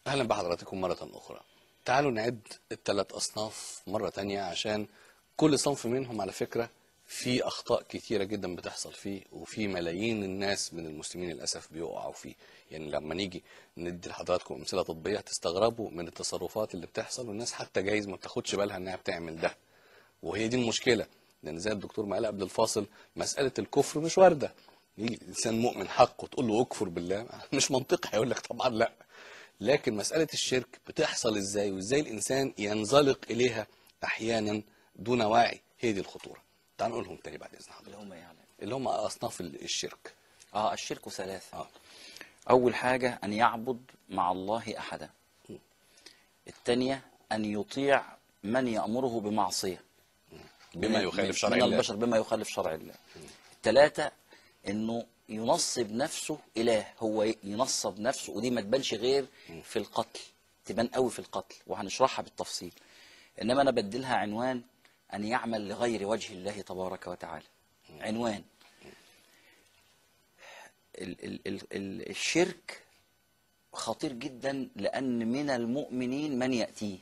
أهلا بحضراتكم مرة أخرى تعالوا نعد الثلاث أصناف مرة تانية عشان كل صنف منهم على فكرة في أخطاء كتيرة جدا بتحصل فيه وفي ملايين الناس من المسلمين للأسف بيقعوا فيه يعني لما نيجي ندي لحضراتكم أمثلة تطبيقية تستغربوا من التصرفات اللي بتحصل والناس حتى جايز ما بتاخدش بالها إنها بتعمل ده وهي دي المشكلة لأن زي الدكتور ما قال قبل الفاصل مسألة الكفر مش واردة يجي إنسان مؤمن حقه تقول له اكفر بالله مش منطقي هيقول لك طبعا لا لكن مسألة الشرك بتحصل ازاي وازاي الانسان ينزلق اليها احيانا دون وعي هي دي الخطورة تعال نقولهم تاني بعد اذن حضرتك اللي هم يعني اللي هم اصناف ال- الشرك اه الشرك ثلاثة اه أول حاجة أن يعبد مع الله أحدا الثانية أن يطيع من يأمره بمعصية بما من- يخالف من- شرع من الله البشر بما يخالف شرع الله الثلاثة انه ينصب نفسه اله هو ينصب نفسه ودي ما تبانش غير في القتل تبان قوي في القتل وهنشرحها بالتفصيل انما انا بديلها عنوان ان يعمل لغير وجه الله تبارك وتعالى عنوان ال ال ال ال الشرك خطير جدا لان من المؤمنين من ياتيه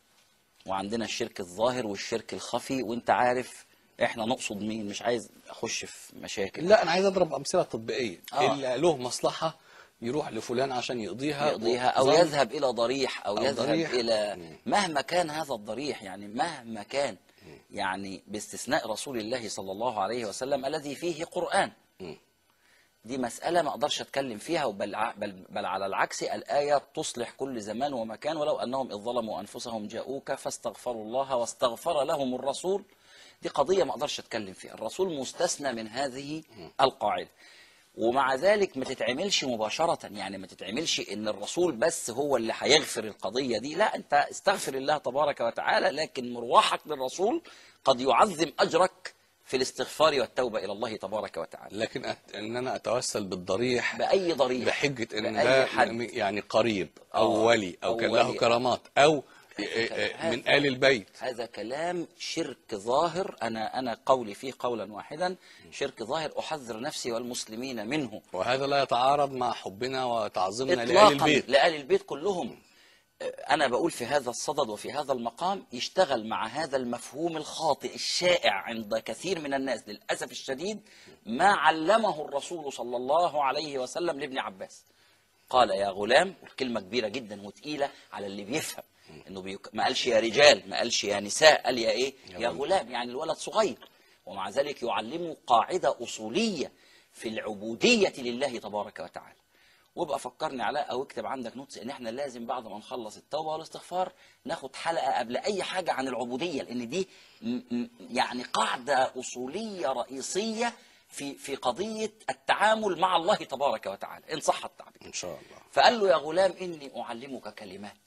وعندنا الشرك الظاهر والشرك الخفي وانت عارف احنا نقصد مين مش عايز اخش في مشاكل لا انا عايز اضرب امثله تطبيقيه آه. اللي له مصلحه يروح لفلان عشان يقضيها يقضيها او وظن- يذهب الى ضريح او, أو يذهب ضريح. الى مم. مهما كان هذا الضريح يعني مهما كان يعني باستثناء رسول الله صلى الله عليه وسلم الذي فيه قرآن مم. دي مسألة ما أقدرش أتكلم فيها بل, ع- بل, بل على العكس الآية تصلح كل زمان ومكان ولو أنهم إذ ظلموا أنفسهم جاءوك فاستغفروا الله واستغفر لهم الرسول دي قضية ما أقدرش أتكلم فيها الرسول مستثنى من هذه القاعدة ومع ذلك ما تتعملش مباشرة يعني ما تتعملش ان الرسول بس هو اللي هيغفر القضية دي لا انت استغفر الله تبارك وتعالى لكن مروحك للرسول قد يعظم اجرك في الاستغفار والتوبة الى الله تبارك وتعالى لكن أت... ان انا اتوسل بالضريح بأي ضريح بحجه ان بأي ده حد. يعني قريب او آه، ولي او أو كان له ولي. كرامات او هذا- من ال البيت هذا كلام شرك ظاهر انا انا قولي فيه قولا واحدا شرك ظاهر احذر نفسي والمسلمين منه وهذا لا يتعارض مع حبنا وتعظيمنا لآل اطلاقا البيت لآل البيت كلهم انا بقول في هذا الصدد وفي هذا المقام يشتغل مع هذا المفهوم الخاطئ الشائع عند كثير من الناس للاسف الشديد ما علمه الرسول صلى الله عليه وسلم لابن عباس قال يا غلام والكلمه كبيره جدا وتقيله على اللي بيفهم انه بيك... ما قالش يا رجال ما قالش يا نساء قال يا ايه يا يا غلام. غلام يعني الولد صغير ومع ذلك يعلمه قاعده اصوليه في العبوديه لله تبارك وتعالى وابقى فكرني علاء او اكتب عندك نوتس ان احنا لازم بعد ما نخلص التوبه والاستغفار ناخد حلقه قبل اي حاجه عن العبوديه لان دي م- م- يعني قاعده اصوليه رئيسيه في في قضيه التعامل مع الله تبارك وتعالى ان صح التعبير ان شاء الله فقال له يا غلام اني اعلمك كلمات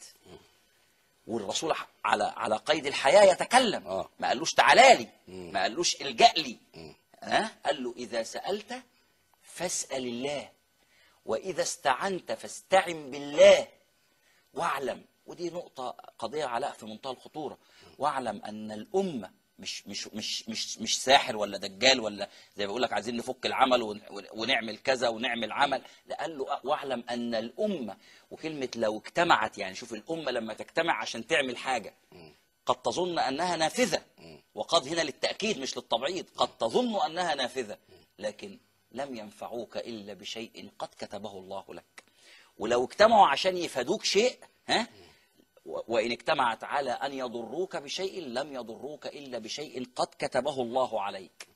والرسول على على قيد الحياه يتكلم آه. ما قالوش تعالى لي ما قالوش الجا لي ها قال له اذا سالت فاسال الله واذا استعنت فاستعن بالله واعلم ودي نقطة قضية علاء في منتهى الخطورة واعلم أن الأمة مش مش مش مش مش ساحر ولا دجال ولا زي ما بيقول لك عايزين نفك العمل ون- ونعمل كذا ونعمل عمل لا قال له واعلم أن الأمة وكلمة لو اجتمعت يعني شوف الأمة لما تجتمع عشان تعمل حاجة قد تظن أنها نافذة وقد هنا للتأكيد مش للتبعيض قد تظن أنها نافذة لكن لم ينفعوك إلا بشيء قد كتبه الله لك ولو اجتمعوا عشان يفادوك شيء ها و- وإن اجتمعت على أن يضروك بشيء لم يضروك إلا بشيء قد كتبه الله عليك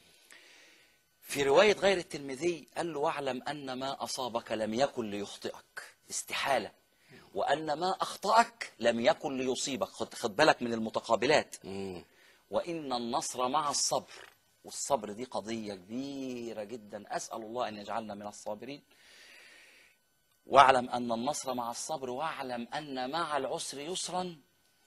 في رواية غير الترمذي قال له واعلم أن ما أصابك لم يكن ليخطئك استحالة وأن ما أخطأك لم يكن ليصيبك خد, خد بالك من المتقابلات مم. وإن النصر مع الصبر والصبر دي قضية كبيرة جدا أسأل الله أن يجعلنا من الصابرين واعلم أن النصر مع الصبر واعلم أن مع العسر يسرا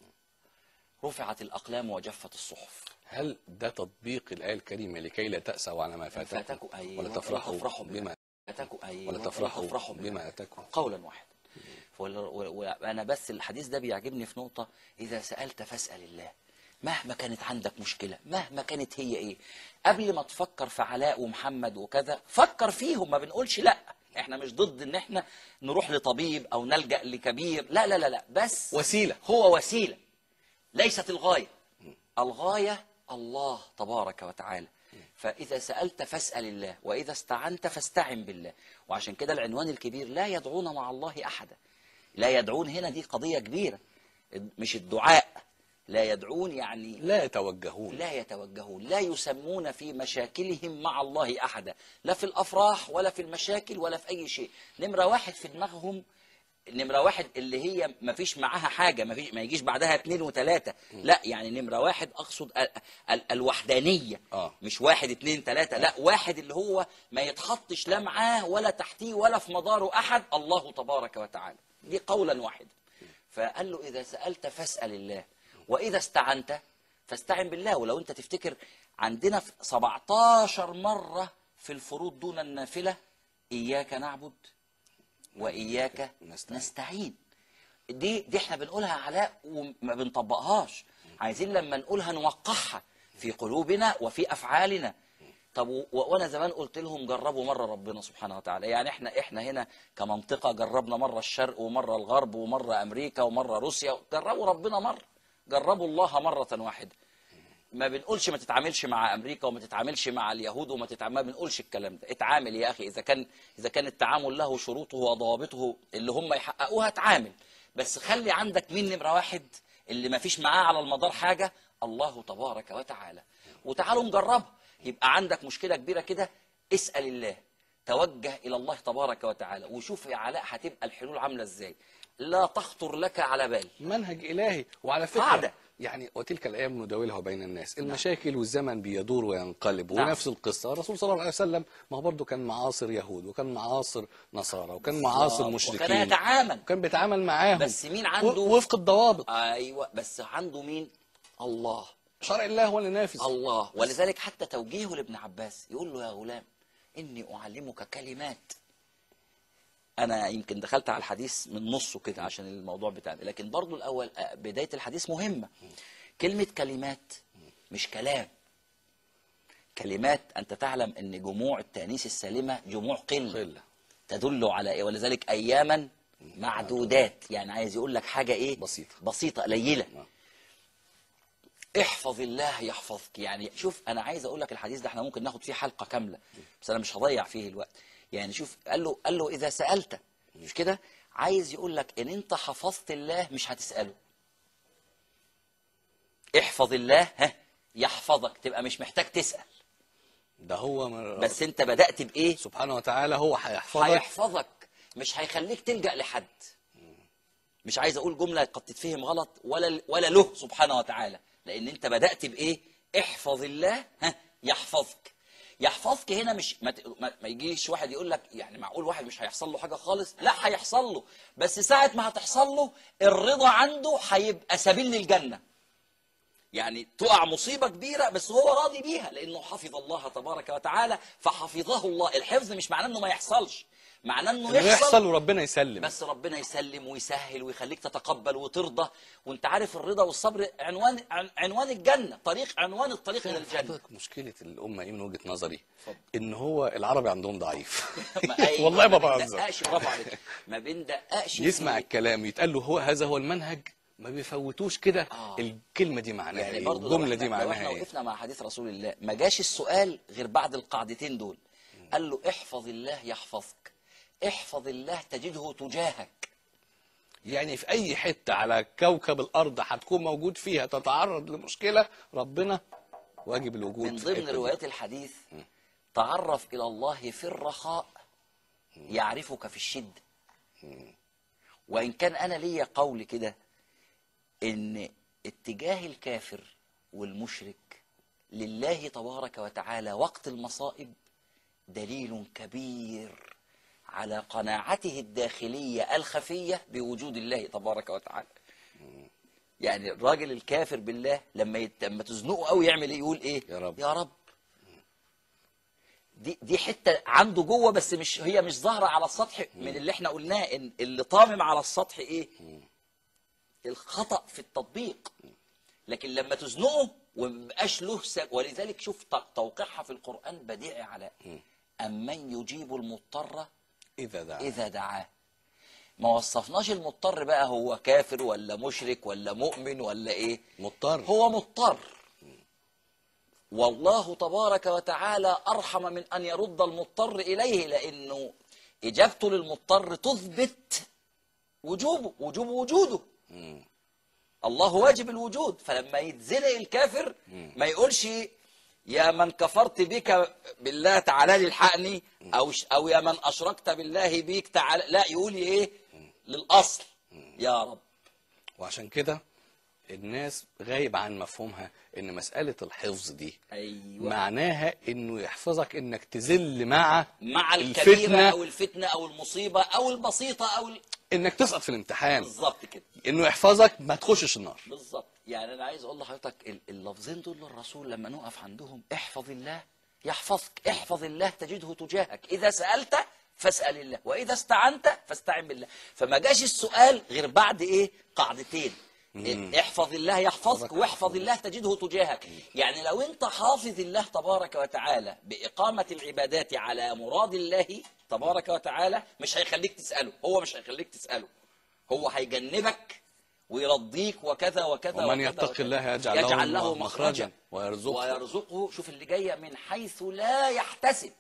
رفعت الأقلام وجفت الصحف هل ده تطبيق الآية الكريمة لكي لا تأسوا على ما فاتكم فاتكم أيوة ولا تفرحوا وتفرحوا بما أتاكوا أيوة ولا تفرحوا تفرحوا بما أتاكم قولا واحدا وال- و- وانا بس الحديث ده بيعجبني في نقطه اذا سالت فاسال الله مهما كانت عندك مشكله مهما كانت هي ايه قبل ما تفكر في علاء ومحمد وكذا فكر فيهم ما بنقولش لا احنا مش ضد ان احنا نروح لطبيب او نلجا لكبير لا لا لا لا بس وسيلة. هو وسيله ليست الغايه الغايه الله تبارك وتعالى فاذا سالت فاسال الله واذا استعنت فاستعن بالله وعشان كده العنوان الكبير لا يدعون مع الله احدا لا يدعون هنا دي قضيه كبيره مش الدعاء لا يدعون يعني لا يتوجهون لا يتوجهون لا يسمون في مشاكلهم مع الله أحدا لا في الأفراح ولا في المشاكل ولا في أي شيء نمرة واحد في دماغهم نمرة واحد اللي هي ما فيش معاها حاجة ما, فيش ما يجيش بعدها اتنين وتلاتة لا يعني نمرة واحد أقصد ال ال الوحدانية آه. مش واحد اتنين تلاتة لا واحد اللي هو ما يتحطش لا معاه ولا تحتيه ولا في مداره أحد الله تبارك وتعالى دي قولا واحدا فقال له إذا سألت فاسأل الله وإذا استعنت فاستعن بالله ولو أنت تفتكر عندنا في 17 مرة في الفروض دون النافلة إياك نعبد وإياك نستعين. نستعين دي دي احنا بنقولها علاء وما بنطبقهاش عايزين لما نقولها نوقعها في قلوبنا وفي أفعالنا طب و- وانا زمان قلت لهم جربوا مره ربنا سبحانه وتعالى يعني احنا احنا هنا كمنطقه جربنا مره الشرق ومره الغرب ومره امريكا ومره روسيا جربوا ربنا مره جربوا الله مره واحده ما بنقولش ما تتعاملش مع امريكا وما تتعاملش مع اليهود وما تتعامل ما بنقولش الكلام ده اتعامل يا اخي اذا كان اذا كان التعامل له شروطه وضوابطه اللي هم يحققوها اتعامل بس خلي عندك مين نمره واحد اللي ما فيش معاه على المدار حاجه الله تبارك وتعالى وتعالوا نجربها يبقى عندك مشكله كبيره كده اسال الله توجه الى الله تبارك وتعالى وشوف يا علاء هتبقى الحلول عامله ازاي لا تخطر لك على بال منهج إلهي وعلى فكرة قاعدة. يعني وتلك الأيام نداولها بين الناس المشاكل والزمن بيدور وينقلب نعم. ونفس القصة الرسول صلى الله عليه وسلم ما هو برضه كان معاصر يهود وكان معاصر نصارى وكان معاصر وكان مشركين يتعامل وكان بيتعامل معاهم بس مين عنده- و- وفق الضوابط ايوه بس عنده مين الله شرع الله هو اللي نافذ الله ولذلك حتى توجيهه لابن عباس يقول له يا غلام إني أعلمك كلمات أنا يمكن دخلت على الحديث من نصه كده عشان الموضوع بتاعنا لكن برضو الأول آه، بداية الحديث مهمة كلمة كلمات مش كلام كلمات أنت تعلم أن جموع التأنيث السالمة جموع قلة قلة. تدل على إيه ولذلك أياما معدودات يعني عايز يقول لك حاجة إيه بسيطة. بسيطة قليلة نعم. احفظ الله يحفظك يعني شوف انا عايز اقول لك الحديث ده احنا ممكن ناخد فيه حلقه كامله بس انا مش هضيع فيه الوقت يعني شوف قال له قال له اذا سالت مش كده عايز يقول لك ان انت حفظت الله مش هتساله احفظ الله ها يحفظك تبقى مش محتاج تسال ده هو من بس انت بدات بايه سبحانه وتعالى هو هيحفظك هيحفظك مش هيخليك تلجا لحد مش عايز اقول جمله قد تتفهم غلط ولا ولا له سبحانه وتعالى لان انت بدات بايه احفظ الله ها يحفظك يحفظك هنا مش ما, ت- ما, ما يجيش واحد يقول لك يعني معقول واحد مش هيحصل له حاجه خالص لا هيحصل له بس ساعه ما هتحصل له الرضا عنده هيبقى سبيل للجنه يعني تقع مصيبة كبيرة بس هو راضي بيها لأنه حفظ الله تبارك وتعالى فحفظه الله الحفظ مش معناه أنه ما يحصلش معناه أنه انه يحصل, يحصل وربنا يسلم بس ربنا يسلم ويسهل ويخليك تتقبل وترضى وانت عارف الرضا والصبر عنوان عن- عنوان الجنة طريق عنوان الطريق إلى الجنة حضرتك مشكلة الأمة إيه من وجهة نظري اتفضل. إن هو العربي عندهم ضعيف ما- أيوة، والله ما ما بهزر بندققش برافو عليك ما بندققش يسمع فيه. الكلام يتقال له هو هذا هو المنهج ما بيفوتوش كده آه. الكلمة دي معناها يعني ايه برضه لو الجملة إحنا- دي لو معناها احنا ايه وقفنا مع حديث رسول الله ما جاش السؤال غير بعد القاعدتين دول قال له احفظ الله يحفظك احفظ الله تجده تجاهك يعني في أي حتة على كوكب الأرض هتكون موجود فيها تتعرض لمشكلة ربنا واجب الوجود من في ضمن الحتة دي. روايات الحديث تعرف إلى الله في الرخاء يعرفك في الشدة وإن كان أنا ليا قول كده إن اتجاه الكافر والمشرك لله تبارك وتعالى وقت المصائب دليل كبير على قناعته الداخلية الخفية بوجود الله تبارك وتعالى يعني الراجل الكافر بالله لما يت... لما تزنقه قوي يعمل ايه يقول ايه يا رب. يا رب دي دي حته عنده جوه بس مش هي مش ظاهره على السطح من اللي احنا قلناه ان اللي طامم على السطح ايه الخطا في التطبيق لكن لما تزنقه ومبقاش له سب... ولذلك شوف ت- توقيعها في القران بديع علاء امن يجيب المضطر اذا دعا إذا دعاه ما وصفناش المضطر بقى هو كافر ولا مشرك ولا مؤمن ولا إيه مضطر هو مضطر والله تبارك وتعالى أرحم من أن يرد المضطر إليه لأنه إجابته للمضطر تثبت وجوبه وجوب وجوده الله واجب الوجود فلما يتزنق الكافر ما يقولش يا من كفرت بك بالله تعالى لي الحقني او ش- او يا من اشركت بالله بيك تعالى لا يقول ايه للاصل يا رب وعشان كده الناس غايب عن مفهومها ان مساله الحفظ دي ايوه معناها انه يحفظك انك تذل مع مع الكبيره الفتنه او الفتنه او المصيبه او البسيطه او ال... انك تسقط في الامتحان بالظبط كده انه يحفظك ما تخشش النار بالظبط يعني انا عايز اقول لحضرتك ال- اللفظين دول للرسول لما نقف عندهم احفظ الله يحفظك احفظ الله تجده تجاهك اذا سالت فاسال الله واذا استعنت فاستعن بالله فما جاش السؤال غير بعد ايه قاعدتين إيه؟ احفظ الله يحفظك واحفظ الله تجده تجاهك يعني لو انت حافظ الله تبارك وتعالى باقامه العبادات على مراد الله تبارك وتعالى مش هيخليك تساله هو مش هيخليك تساله هو هيجنبك ويرضيك وكذا وكذا ومن وكذا يتق وكذا. الله يجعل له يجعل له مخرجا مخرجا ويرزقه. ويرزقه شوف اللي جايه من حيث لا يحتسب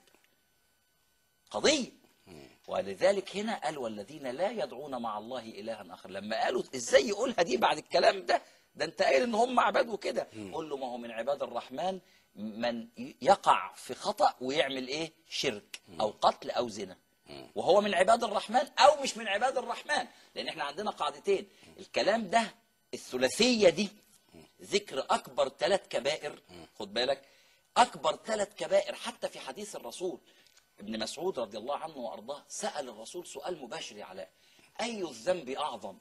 قضيه ولذلك هنا قال والذين لا يدعون مع الله الها اخر لما قالوا ازاي يقولها دي بعد الكلام ده ده انت قايل ان هم عباد وكده قول له ما هو من عباد الرحمن من يقع في خطا ويعمل ايه شرك او قتل او زنا وهو من عباد الرحمن او مش من عباد الرحمن لان احنا عندنا قاعدتين الكلام ده الثلاثيه دي ذكر اكبر ثلاث كبائر خد بالك اكبر ثلاث كبائر حتى في حديث الرسول ابن مسعود رضي الله عنه وارضاه سال الرسول سؤال مباشر يا علاء اي الذنب اعظم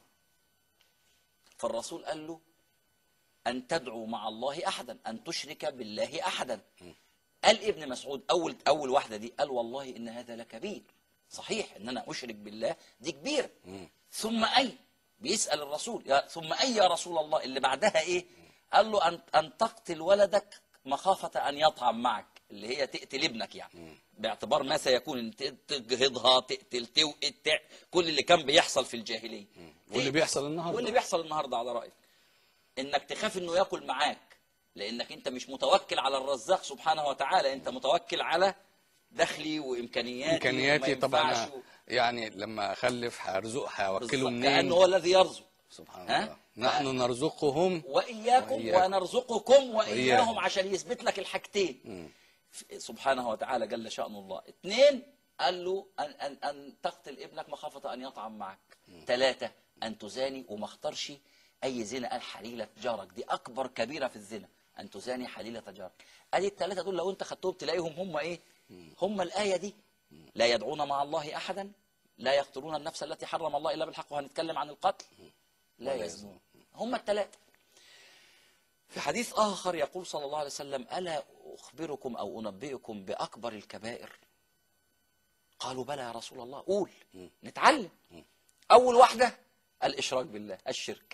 فالرسول قال له ان تدعو مع الله احدا ان تشرك بالله احدا قال ابن مسعود اول اول واحده دي قال والله ان هذا لكبير صحيح ان انا اشرك بالله دي كبيره ثم اي بيسال الرسول يا ثم اي يا رسول الله اللي بعدها ايه قال له ان ان تقتل ولدك مخافه ان يطعم معك اللي هي تقتل ابنك يعني باعتبار ما سيكون ان ت- تجهضها تقتل توقت تع- كل اللي كان بيحصل في الجاهليه واللي بيحصل النهارده واللي بيحصل النهارده على رايك انك تخاف انه ياكل معاك لانك انت مش متوكل على الرزاق سبحانه وتعالى انت متوكل على دخلي وامكانياتي امكانياتي وما طبعا ينفعش أنا و- يعني لما اخلف هرزق هوكله بالظبط، منين كانه هو الذي يرزق سبحان ها؟ الله نحن نرزقهم واياكم وإياكم. ونرزقكم واياهم وإياهم. عشان يثبت لك الحاجتين سبحانه وتعالى جل شأن الله اثنين قال له أن, أن, أن تقتل ابنك مخافة أن يطعم معك ثلاثة أن تزاني وما اختارش أي زنا قال حليلة جارك دي أكبر كبيرة في الزنا أن تزاني حليلة جارك قال الثلاثة دول لو أنت خدتهم تلاقيهم هم إيه هم الآية دي لا يدعون مع الله أحدا لا يقتلون النفس التي حرم الله إلا بالحق وهنتكلم عن القتل لا ولا يزنون هم الثلاثة في حديث آخر يقول صلى الله عليه وسلم ألا أخبركم أو أنبئكم بأكبر الكبائر قالوا بلى يا رسول الله قول نتعلم أول واحدة الإشراك بالله الشرك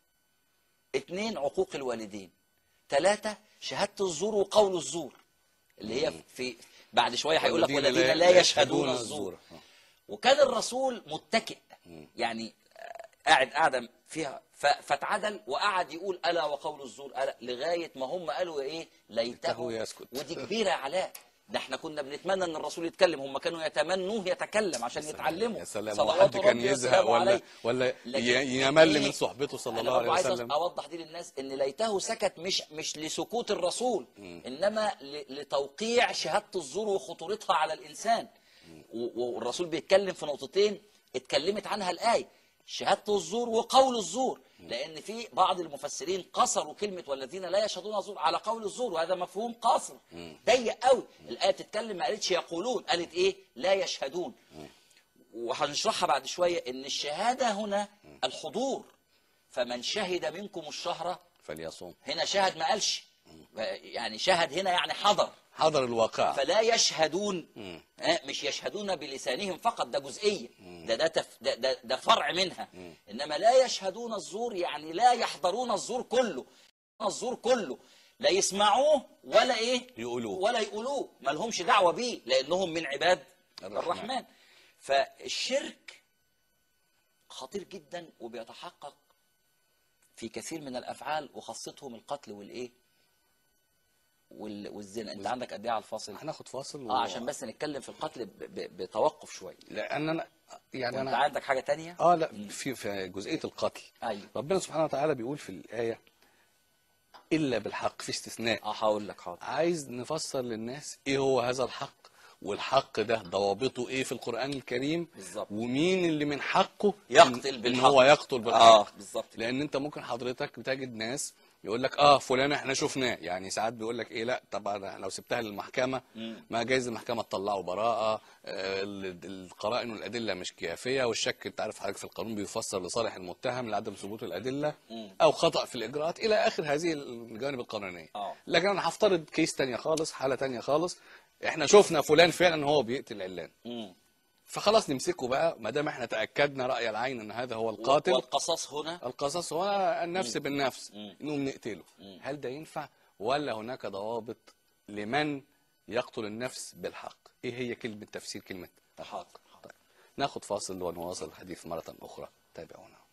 اثنين عقوق الوالدين ثلاثة شهادة الزور وقول الزور اللي هي في بعد شوية هيقول لك والذين لا يشهدون الزور وكان الرسول متكئ يعني آه، قاعد قاعدة فيها ف- فاتعدل وقعد يقول ألا وقول الزور ألا لغاية ما هم قالوا إيه ليته ليته يسكت. ودي كبيرة يا علاء ده احنا كنا بنتمنى ان الرسول يتكلم هم كانوا يتمنوه يتكلم عشان يتعلموا يا سلام صلوات وحد كان ربي يزهق وسلامه ولا عليه. ولا لكن ي- يمل إيه؟ من صحبته صلى أنا الله برضو عليه عايز وسلم اوضح دي للناس ان ليته سكت مش مش لسكوت الرسول انما ل- لتوقيع شهاده الزور وخطورتها على الانسان و- والرسول بيتكلم في نقطتين اتكلمت عنها الايه شهاده الزور وقول الزور لان في بعض المفسرين قصروا كلمه والذين لا يشهدون الزور على قول الزور وهذا مفهوم قاصر ضيق قوي الايه بتتكلم ما قالتش يقولون قالت ايه لا يشهدون وهنشرحها بعد شويه ان الشهاده هنا الحضور فمن شهد منكم الشهر فليصوم هنا شهد ما قالش يعني شهد هنا يعني حضر حضر الواقع فلا يشهدون آه، مش يشهدون بلسانهم فقط ده جزئيه ده ده, تف ده, ده, ده فرع منها انما لا يشهدون الزور يعني لا يحضرون الزور كله الزور كله لا يسمعوه ولا ايه يقولوه. ولا يقولوه ما لهمش دعوه بيه لانهم من عباد الرحمن. الرحمن, الرحمن. فالشرك خطير جدا وبيتحقق في كثير من الافعال وخاصتهم القتل والايه وال- والزنا انت عندك قد ايه على الفاصل هناخد فاصل اه عشان بس نتكلم في القتل ب- ب- بتوقف شويه لان انا يعني وانت انا عندك حاجه تانية اه لا في في جزئيه القتل ايوه ربنا سبحانه وتعالى بيقول في الايه الا بالحق في استثناء اه هقول لك حاضر عايز نفسر للناس ايه هو هذا الحق والحق ده ضوابطه ايه في القرآن الكريم بالظبط. ومين اللي من حقه يقتل إن- ان بالحق. هو يقتل بالحق اه بالظبط لان انت ممكن حضرتك بتجد ناس يقول لك اه فلان احنا شفناه يعني ساعات بيقول لك ايه لا طبعا لو سبتها للمحكمه ما جايز المحكمه تطلعه براءه آه، ال- القرائن والادله مش كافيه والشك انت عارف حضرتك في القانون بيفسر لصالح المتهم لعدم ثبوت الادله او خطا في الاجراءات الى اخر هذه الجوانب القانونيه آه. لكن انا هفترض كيس تانية خالص حاله تانية خالص احنا شفنا فلان فعلا هو بيقتل علان مم. فخلاص نمسكه بقى ما دام احنا تاكدنا راي العين ان هذا هو القاتل والقصاص هنا القصاص هو النفس بالنفس انهم نقتله هل ده ينفع ولا هناك ضوابط لمن يقتل النفس بالحق ايه هي كلمه تفسير كلمه الحق طيب. ناخد فاصل ونواصل الحديث مره اخرى تابعونا